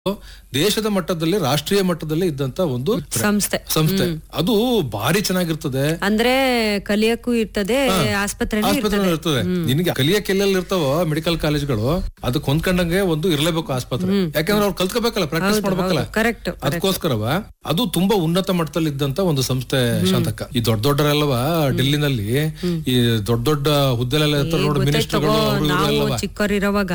ದೇಶದ ಮಟ್ಟದಲ್ಲಿ ರಾಷ್ಟ್ರೀಯ ಮಟ್ಟದಲ್ಲಿ ಇದ್ದಂತ ಒಂದು ಸಂಸ್ಥೆ ಸಂಸ್ಥೆ ಅದು ಭಾರಿ ಚೆನ್ನಾಗಿರ್ತದೆ ಅಂದ್ರೆ ಕಲಿಯಕ್ಕೂ ಇರ್ತದೆ ಆಸ್ಪತ್ರೆ ಆಸ್ಪತ್ರೆ ಇರ್ತದೆ ನಿನಗೆ ಕಲಿಯಕ್ಕೆ ಎಲ್ಲೆಲ್ಲಿ ಇರ್ತಾವೋ ಮೆಡಿಕಲ್ ಕಾಲೇಜ್ಗಳು ಅದಕ್ಕೆ ಹೊಂದ್ಕೊಂಡಂಗೆ ಒಂದು ಇರ್ಲೇಬೇಕು ಆಸ್ಪತ್ರೆ ಯಾಕಂದ್ರೆ ಅವ್ರು ಕಲ್ತ್ಕೋಬೇಕಲ್ಲ ಪ್ರಾಕ್ಟೀಸ್ ಮಾಡ್ಬೇಕಲ್ಲ ಕರೆಕ್ಟ್ ಅದಕ್ಕೋಸ್ಕರವ ಅದು ತುಂಬಾ ಉನ್ನತ ಮಟ್ಟದಲ್ಲಿ ಇದ್ದಂತ ಒಂದು ಸಂಸ್ಥೆ ಶಾಂತಕ್ಕ ಈ ದೊಡ್ಡ ದೊಡ್ಡರೆಲ್ಲವ ಡೆಲ್ಲಿನಲ್ಲಿ ಈ ದೊಡ್ಡ ದೊಡ್ಡ ಹುದ್ದೆಲೆಲ್ಲ ಇರ್ತಾರೆ ನೋಡಿ ಮಿನಿಸ್ಟರ್ಗಳು ಅವರು ನಾವು ಇವರೆಲ್ಲವ ಚಿಕ್ಕವರಿರೋವಾಗ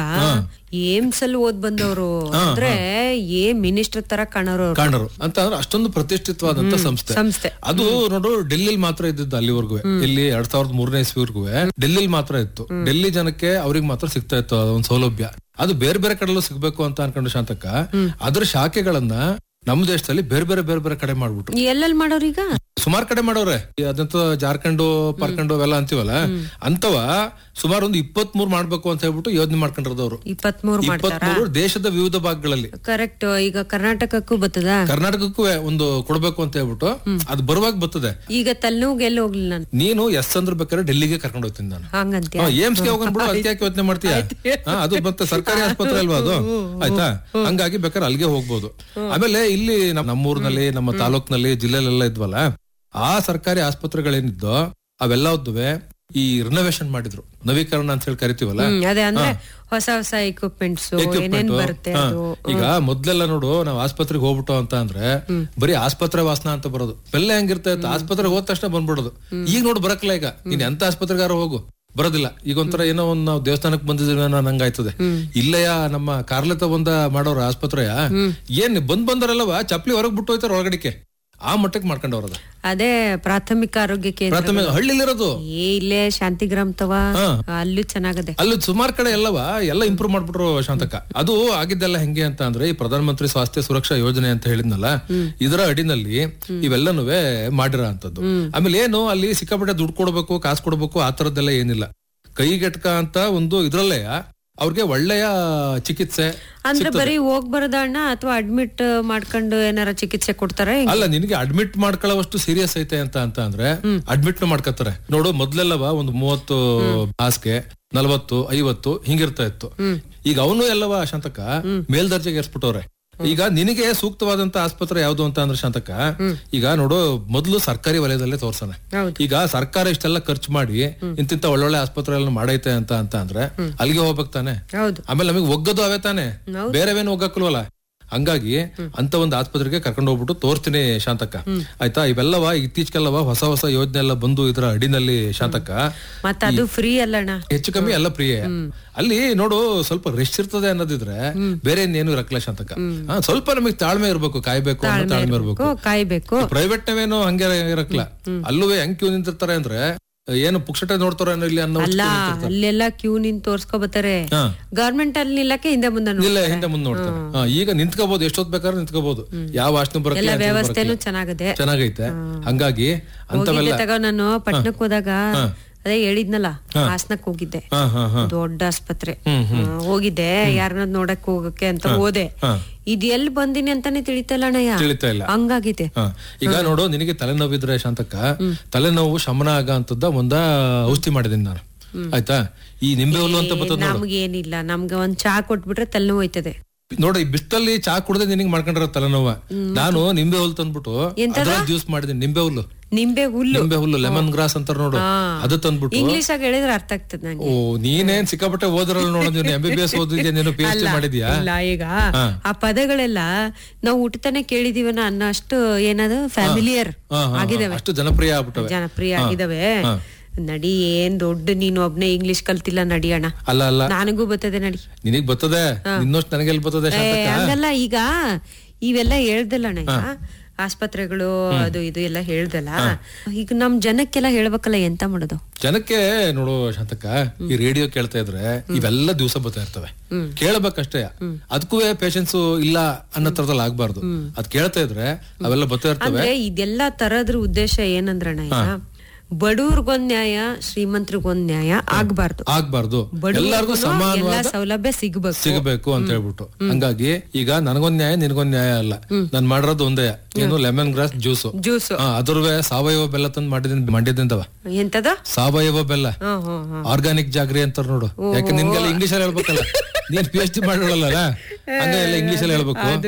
ಏಮ್ಸ್ ಅಲ್ಲಿ ಓದ್ ಬಂದವರು ಅಂದ್ರೆ ಏ ಮಿನಿಸ್ಟರ್ ತರ ಕಾಣೋರು ಅವ್ರು. ಕಾಣರು ಅಂತ ಅಂದ್ರೆ ಅಷ್ಟೊಂದು ಪ್ರತಿಷ್ಠಿತವಾದಂತ ಸಂಸ್ಥೆ ಸಂಸ್ಥೆ ಅದು ನೋಡು ಡೆಲ್ಲಿಲಿ ಮಾತ್ರ ಇದ್ದದ್ದು ಅಲ್ಲಿವರೆಗೂ ಇಲ್ಲಿ ಎರಡ್ ಸಾವಿರದ ಮೂರನೇ ಇಸ್ವಿವರೆಗೂ ಡೆಲ್ಲಿಲಿ ಮಾತ್ರ ಇತ್ತು ಡೆಲ್ಲಿ ಜನಕ್ಕೆ ಅವ್ರಿಗೆ ಮಾತ್ರ ಸಿಗ್ತಾ ಇತ್ತು ಅದೊಂದು ಸೌಲಭ್ಯ ಅದು ಬೇರೆ ಬೇರೆ ಕಡೆಲ್ಲೂ ಸಿಗ್ಬೇಕು ಅಂತ ಅನ್ಕೊಂಡು ಶಾಂತಕ್ಕ ಅದ್ರ ಶಾಖೆಗಳನ್ನ ನಮ್ಮ ದೇಶದಲ್ಲಿ ಬೇರೆ ಬೇರೆ ಬೇರೆ ಬೇರೆ ಕಡೆ ಮಾಡ್ಬಿಟ್ರು ಎಲ್ಲೆಲ್ಲಿ ಮಾಡೋರು ಈಗ ಸುಮಾರು ಕಡೆ ಮಾಡವ್ರೆ ಈ ಅದಂತ ಜಾರ್ಖಂಡ್ ಪಾರ್ಖಂಡ್ ಅವೆಲ್ಲ ಅಂತೀವಲ್ಲ ಅಂತವ ಸುಮಾರು ಒಂದು ಇಪ್ಪತ್ ಮೂರ್ ಮಾಡ್ಬೇಕು ಅಂತ ಹೇಳ್ಬಿಟ್ಟು ಯೋಜನೆ ಮಾಡ್ಕೊಂಡಿರೋದವ್ರು ಇಪ್ಪತ್ಮೂರು ಮಾಡ್ತಾರ ಇಪ್ಪತ್ಮೂರು ದೇಶದ ವಿವಿಧ ಭಾಗಗಳಲ್ಲಿ ಕರೆಕ್ಟ್ ಈಗ ಕರ್ನಾಟಕಕ್ಕೂ ಬರ್ತದ ಕರ್ನಾಟಕಕ್ಕೂ ಒಂದು ಕೊಡ್ಬೇಕು ಅಂತ ಹೇಳ್ಬಿಟ್ಟು ಅದು ಬರುವಾಗ ಬರ್ತದೆ ಈಗ ತಲೆನೋವು ಎಲ್ಲಿ ಹೋಗ್ಲಿಲ್ಲ ನಾನು ನೀನು ಎಸ್ ಅಂದ್ರ ಬೇಕಾದ್ರೆ ಡೆಲ್ಲಿಗೆ ಕರ್ಕೊಂಡು ಹೋಗ್ತೀನಿ ನಾನು ಹಂಗಂತ್ಯ ಏಮ್ಸ್ ಗೆ ಹೋಗೋಣ ಬಿಡು ಅದಕ್ಕೆ ಯಾಕೆ ಯೋಚನೆ ಮಾಡ್ತೀಯ ಹಾ, ಅದು ಮತ್ತೆ ಸರ್ಕಾರಿ ಆಸ್ಪತ್ರೆ ಅಲ್ವಾ ಅದು ಆಯ್ತಾ ಹಂಗಾಗಿ ಬೇಕಾದ್ರೆ ಅಲ್ಲಿಗೆ ಹೋಗ್ಬೋದು ಆಮೇಲೆ ಇಲ್ಲಿ ನಮ್- ನಮ್ಮೂರ್ನಲ್ಲಿ ನಮ್ಮ ತಾಲೂಕ್ನಲ್ಲಿ ಜಿಲ್ಲೆಲೆಲ್ಲ ಇದ್ವಲ್ಲ ಆ ಸರ್ಕಾರಿ ಆಸ್ಪತ್ರೆಗಳೇನಿದ್ದೋ ಅವೆಲ್ಲವುವೆ ಈ ರಿನೋವೇಷನ್ ಮಾಡಿದ್ರು ನವೀಕರಣ ಅಂತ ಹೇಳಿ ಕರಿತೀವಲ್ಲ ಹ್ಮ್ ಅದೇ ಅಂದ್ರೆ ಹೊಸ ಹೊಸ ಎಕ್ವಿಪ್ಮೆಂಟ್ಸ್ ಏನೇನ್ ಬರುತ್ತೆ ಹಾ. ಅದು ಈಗ ಮೊದ್ಲೆಲ್ಲ ನೋಡು ನಾವ್ ಆಸ್ಪತ್ರೆಗೆ ಹೋಗ್ಬಿಟ್ಟು ಅಂತ ಅಂದ್ರೆ ಬರೀ ಆಸ್ಪತ್ರೆ ವಾಸನ ಅಂತ ಬರೋದು ಬೆಲ್ಲ ಹೆಂಗಿರ್ತಾ ಇತ್ತು ಆಸ್ಪತ್ರೆಗೆ ಹೋದ ತಕ್ಷಣ ಬಂದ್ಬಿಡೋದು ಈಗ ನೋಡು ಬರಕ್ಲ ಈಗ ನೀನ್ ಎಂತ ಆಸ್ಪತ್ರೆಗಾರ ಹೋಗು ಬರೋದಿಲ್ಲ ಈಗ ಒಂಥರ ಏನೋ ಒಂದ್ ನಾವು ದೇವಸ್ಥಾನಕ್ಕೆ ಬಂದಿದ್ದೀವಿ ಅನ್ನೋ ನಂಗಾಯ್ತದೆ ಇಲ್ಲಯ್ಯ ನಮ್ಮ ಕಾರ್ಲೆತ ಬಂದ ಮಾಡೋರ ಆಸ್ಪತ್ರೆಯ ಏನ್ ಬಂದ್ ಬಂದರಲ್ಲವ ಚಪ್ಲಿ ಹೊರಗ್ ಬಿಟ್ಟು ಹೋಯ್ತಾರ ಒಳಗಡಿಕೆ ಆ ಮಟ್ಟಕ್ಕೆ ಮಾಡ್ಕೊಂಡವ್ರದ ಅದೇ ಪ್ರಾಥಮಿಕ ಆರೋಗ್ಯ ಕೇಂದ್ರ ಪ್ರಾಥಮಿಕ ಹಳ್ಳಿಲಿರೋದು ಏ ಇಲ್ಲೇ ಶಾಂತಿಗ್ರಾಮ್ ತವ ಹಾ. ಅಲ್ಲೂ ಚೆನ್ನಾಗದೆ ಅಲ್ಲಿ ಸುಮಾರು ಕಡೆ ಎಲ್ಲವ ಎಲ್ಲ ಇಂಪ್ರೂವ್ ಮಾಡ್ಬಿಟ್ರು ಶಾಂತಕ ಅದು ಆಗಿದ್ದೆಲ್ಲ ಹೆಂಗೆ ಅಂತ ಅಂದ್ರೆ ಈ ಪ್ರಧಾನ ಮಂತ್ರಿ ಸ್ವಾಸ್ಥ್ಯ ಸುರಕ್ಷಾ ಯೋಜನೆ ಅಂತ ಹೇಳಿದ್ನಲ್ಲ ಇದರ ಅಡಿನಲ್ಲಿ ಇವೆಲ್ಲನೂ ಮಾಡಿರೋ ಅಂತದ್ದು ಆಮೇಲೆ ಏನು ಅಲ್ಲಿ ಸಿಕ್ಕಾಪಟ್ಟೆ ದುಡ್ಡು ಕೊಡ್ಬೇಕು ಕಾಸು ಕೊಡ್ಬೇಕು ಆ ತರದ್ದೆಲ್ಲ ಏನಿಲ್ಲ ಕೈಗೆಟ್ಕ ಅಂತ ಒಂದು ಇದ್ರಲ್ಲೇ ಅವ್ರಿಗೆ ಒಳ್ಳೆಯ ಚಿಕಿತ್ಸೆ ಅಂದ್ರೆ ಬರೀ ಹೋಗ್ ಬರೋದಣ್ಣ ಅಥವಾ ಅಡ್ಮಿಟ್ ಮಾಡ್ಕೊಂಡು ಏನಾರ ಚಿಕಿತ್ಸೆ ಕೊಡ್ತಾರ ಅಲ್ಲ ನಿನಗೆ ಅಡ್ಮಿಟ್ ಮಾಡ್ಕೊಳ್ಳೋವಷ್ಟು ಸೀರಿಯಸ್ ಐತೆ ಅಂತ ಅಂತ ಅಂದ್ರೆ ಅಡ್ಮಿಟ್ ಮಾಡ್ಕೊತಾರೆ ನೋಡು ಮೊದ್ಲೆಲ್ಲವ ಒಂದು ಮೂವತ್ತು ಹಾಸಿಗೆ ನಲವತ್ತು ಐವತ್ತು ಹಿಂಗಿರ್ತಾ ಇತ್ತು ಈಗ ಅವನು ಎಲ್ಲವ ಶಾಂತಕ ಮೇಲ್ದರ್ಜೆಗೆ ಏರ್ಸ್ಬಿಟ್ಟವ್ರೆ ಈಗ ನಿನಗೆ ಸೂಕ್ತವಾದಂತ ಆಸ್ಪತ್ರೆ ಯಾವ್ದು ಅಂತ ಅಂದ್ರೆ ಶಾಂತಕ ಈಗ ನೋಡು ಮೊದ್ಲು ಸರ್ಕಾರಿ ವಲಯದಲ್ಲೇ ತೋರ್ಸೋಣ ಹೌದು. ಈಗ ಸರ್ಕಾರ ಇಷ್ಟೆಲ್ಲ ಖರ್ಚು ಮಾಡಿ ಇಂತಿಂತ ಒಳ್ಳೊಳ್ಳೆ ಆಸ್ಪತ್ರೆಗಳನ್ನ ಮಾಡೈತೆ ಅಂತ ಅಂತ ಅಂದ್ರೆ ಅಲ್ಲಿಗೆ ಹೋಗ್ಬೇಕು ತಾನೆ ಹೌದು ಆಮೇಲೆ ನಮಗೆ ಒಗ್ಗದು ಅವೇ ತಾನೆ ಬೇರೆವೇನು ಒಗ್ಗಕ್ಕಲ್ವಲ್ಲ ಹಂಗಾಗಿ ಅಂತ ಒಂದು ಆಸ್ಪತ್ರೆಗೆ ಕರ್ಕೊಂಡು ಹೋಗ್ಬಿಟ್ಟು ತೋರ್ತೀನಿ ಶಾಂತಕ್ಕ ಆಯ್ತಾ ಇವೆಲ್ಲವ ಇತ್ತೀಚೆಗೆಲ್ಲವ ಹೊಸ ಹೊಸ ಯೋಜನೆ ಎಲ್ಲ ಬಂದು ಇದರ ಅಡಿನಲ್ಲಿ ಶಾಂತಕ್ಕ ಮತ್ತ ಅದು ಫ್ರೀ ಅಲ್ಲಣ್ಣ ಹೆಚ್ಚು ಕಮ್ಮಿ ಎಲ್ಲ ಪ್ರಿಯ ಅಲ್ಲಿ ನೋಡು ಸ್ವಲ್ಪ ರೆಸ್ಟ್ ಇರ್ತದೆ ಅನ್ನೋದಿದ್ರೆ ಬೇರೆ ಇನ್ನೇನು ಇರಕ್ಲ ಶಾಂತಕ್ಕ ಹಾ, ಸ್ವಲ್ಪ ನಮಗೆ ತಾಳ್ಮೆ ಇರ್ಬೇಕು ಕಾಯ್ಬೇಕು ಅನ್ನೋ ತಾಳ್ಮೆ ಇರ್ಬೇಕು ಓ, ಕಾಯ್ಬೇಕು ಪ್ರೈವೇಟ್ ನಾವೇನು ಹಂಗೆ ಇರಕ್ಲ ಅಲ್ಲೂ ಹೆಂಗ್ ಕ್ಯೂ ನಿಂತಿರ್ತಾರೆ ಅಂದ್ರೆ ಏನು ಪುಕ್ಷಟೆ ನೋಡ್ತಾರ ಇಲ್ಲಿ ಅನ್ನೋ ಅಲ್ಲ ಅಲ್ಲೆಲ್ಲ ಕ್ಯೂ ನಿಂತ್ ತೋರ್ಸ್ಕೊ ಬರ್ತಾರೆ ಹಾ. ಗವರ್ಮೆಂಟ್ ಅಲ್ಲಿ ನಿಲ್ಲಕ್ಕೆ ಹಿಂದೆ ಮುಂದೆ ನೋಡ್- ಇಲ್ಲ ಹಿಂದೆ ಮುಂದೆ ನೋಡ್ತಾರೆ ಹಾ, ಈಗ ನಿಂತ್ಕೋಬಹುದು ಎಷ್ಟೊತ್ ಬೇಕಾದ್ರೆ ನಿಂತ್ಕೋಬಹುದು ಯಾವ ವಾಸನೆ ಬರಕ್ಕೆ ಎಲ್ಲ ಯಾವ ಸ್ಮೆಲ್ ವ್ಯವಸ್ಥೆನೂ ಬರಕ್ಕೆ. ಚೆನ್ನಾಗದೆ ಚೆನ್ನಾಗೈತೆ ಹಂಗಾಗಿ ಅಂತವೆಲ್ಲ ಹೋಗಿದ್ದೆ ತಗೋ ನಾನು ಪಟ್ನಕ್ ಹೋದಾಗ ಅದೇ ಹೇಳಿದ್ನಲ್ಲ ಹಾಸನಕ್ ಹೋಗಿದ್ದೆ ಹಾ ಹಾ ಹಾ ದೊಡ್ಡ ಆಸ್ಪತ್ರೆ ಹ್ಮ್, ಹೋಗಿದ್ದೆ ಯಾರನ್ನ ನೋಡಕ್ ಹೋಗಕ್ಕೆ ಅಂತ ಹೋದೆ ಹಾ. ಇದ್ ಎಲ್ ಬಂದಿನಿ ಅಂತಾನೆ ತಿಳಿತಲ್ಲ ಅಣ್ಣಯ್ಯ ತಿಳಿತಾ ಇಲ್ಲ ಹಂಗಾಗಿದೆ ಹಾ. ಈಗ ನೋಡು ನಿನಗೆ ತಲೆನೋವಿದ್ರೆ ಶಾಂತಕ್ಕ ತಲೆನೋವು ಶಮನ ಆಗ ಅಂತದ ಒಂದ ಔಷಧಿ ಮಾಡಿದೀನಿ ನಾನು ಆಯ್ತಾ ಈ ನಿಂಬೆ ಹುಲ್ಲು ಅಂತ ಬರ್ತದ ನೋಡು ನಮ್ಗೇನಿಲ್ಲ ನಮ್ಗೆ ಒಂದ್ ಚಾ ಕೊಟ್ಬಿಟ್ರೆ ತಲೆನೋವು ಹೋಯ್ತದೆ ನೋಡು ಈ ಬಿಸ್ತಲ್ಲಿ ಚಾ ಕುಡ್ದೆ ನಿನಗೆ ಮಾಡ್ಕೊಂಡಿರೋ ತಲೆನೋವ ನಾನು ನಿಂಬೆ ಹುಲ್ಲು ತಂದ್ಬಿಟ್ಟು ಅದ್ರ ಜ್ಯೂಸ್ ಮಾಡಿದೀನಿ ನಿಂಬೆ ಹುಲ್ಲು ನಿಂಬೆ ಹುಲ್ಲು ನಿಂಬೆ ಹುಲ್ಲು ಲೆಮನ್ ಗ್ರಾಸ್ ಅಂತಾರ ನೋಡು ಅದು ತಂದ್ಬಿಟ್ಟು ಇಂಗ್ಲಿಷ್ ಆಗಿ ಹೇಳಿದ್ರೆ ಅರ್ಥ ಆಗ್ತದೆ ನಂಗೆ ಓ ನೀನೇನ್ ಸಿಕ್ಕಾಪಟ್ಟೆ ಓದಿರಲ್ಲ ನೋಡು ನೀನು ಎಂ ಬಿ ಬಿ ಎಸ್ ಓದಿದ್ಯಾ ನೀನು ಪಿ ಎಚ್ ಡಿ ಮಾಡಿದ್ಯಾ ಇಲ್ಲ ಈಗ ಆ ಪದಗಳೆಲ್ಲ ನಾವು ಹುಟ್ಟತಾನೆ ಕೇಳಿದೀವನ ಅನ್ನೋ ಅಷ್ಟು ಏನದು ಫ್ಯಾಮಿಲಿಯರ್ ಹಾ, ಹಾ, ಹಾ. ಆಗಿದಾವೆ ಅಷ್ಟು ಜನಪ್ರಿಯ ಆಗ್ಬಿಟ್ಟವೆ ಜನಪ್ರಿಯ ಆಗಿದಾವೆ ನಡಿ ಏನ್ ದೊಡ್ಡ ನೀನು ಒಬ್ನೇ ಇಂಗ್ಲಿಷ್ ಕಲ್ತಿಲ್ಲ ನಡಿ ಅಣ್ಣ ಅಲ್ಲ ಅಲ್ಲ ನನಗೂ ಬರ್ತದೆ ನಡಿ ನಿನಗ್ ಬರ್ತದೆ ನಿನ್ನಷ್ಟು ನನಗೆಲ್ಲಿ ಬರ್ತದೆ ಏ, ಶಾಂತಕ್ಕ ಹಂಗಲ್ಲ ಈಗ ಇವೆಲ್ಲ ಹೇಳ್ದಲ್ಲ ಅಣ್ಣ ಈಗ ಆಸ್ಪತ್ರೆಗಳು ಅದು ಇದು ಎಲ್ಲ ಹೇಳ್ದಲ್ಲ ಈಗ ನಮ್ ಜನಕ್ಕೆಲ್ಲ ಹೇಳ್ಬೇಕಲ್ಲ ಎಂತ ಮಾಡೋದು ಜನಕ್ಕೆ ನೋಡು ಶಾಂತಕ್ಕ ಈ ರೇಡಿಯೋ ಕೇಳ್ತಾ ಇದ್ರೆ ಇವೆಲ್ಲ ದಿವಸ ಬರ್ತಾ ಇರ್ತವೆ ಕೇಳಬೇಕಷ್ಟೇ ಅದಕ್ಕೂ ಪೇಷನ್ಸ್ ಇಲ್ಲ ಅನ್ನೋ ತರದಲ್ಲಿ ಆಗ್ಬಾರ್ದು ಅದ್ ಕೇಳ್ತಾ ಇದ್ರೆ ಅವೆಲ್ಲ ಬರ್ತಾ ಇರ್ತವೆ ಅಂದ್ರೆ ಇದೆಲ್ಲ ತರದ್ರ ಉದ್ದೇಶ ಏನಂದ್ರಣ್ಣ ಈಗ ಬಡವ್ರಿಗೊಂದ್ ನ್ಯಾಯ ಶ್ರೀಮಂತರಿಗೊಂದ್ ನ್ಯಾಯ ಆಗ್ಬಾರ್ದು ಆಗ್ಬಾರ್ದು ಎಲ್ಲಾರ್ಗು ಬಡವ್ರಿಗೂ ಎಲ್ಲಾ ಸಮಾನವಾದ ಸೌಲಭ್ಯ ಸಿಗ್ಬೇಕು ಸಿಗಬೇಕು ಅಂತ ಹೇಳ್ಬಿಟ್ಟು ಹಂಗಾಗಿ ಈಗ ನನಗೊಂದ್ ನ್ಯಾಯ ನಿನಗೊಂದ್ ನ್ಯಾಯ ಅಲ್ಲ ನಾನ್ ಮಾಡಿರೋದು ಒಂದೇ ಏನು ಲೆಮನ್ ಗ್ರಾಸ್ ಜ್ಯೂಸ್ ಜ್ಯೂಸ್ ಅದ್ರವೇ ಸಾವಯವ ಬೆಲ್ಲ ತಂದು ಮಾಡಿದ್ದೀನಿ ಮಂಡ್ಯದಿಂದವ ಎಂತದ ಸಾವಯವ ಬೆಲ್ಲ ಹ್ಮ್ ಹ್ಮ್ ಹ್ಮ್ ಆರ್ಗಾನಿಕ್ ಜಾಗ್ರಿ ಅಂತಾರ ನೋಡು ಯಾಕೆ ನಿನ್ಗೆಲ್ಲ ಇಂಗ್ಲಿಷ್ ಅಲ್ಲಿ ಹೇಳ್ಬೇಕಲ್ಲ ನೀನ್ ಪಿ ಎಚ್ ಡಿ ಮಾಡೋಳಲ್ಲ ಹಂಗ ಎಲ್ಲ ಇಂಗ್ಲಿಷ್ ಅಲ್ಲಿ ಹೇಳ್ಬೇಕು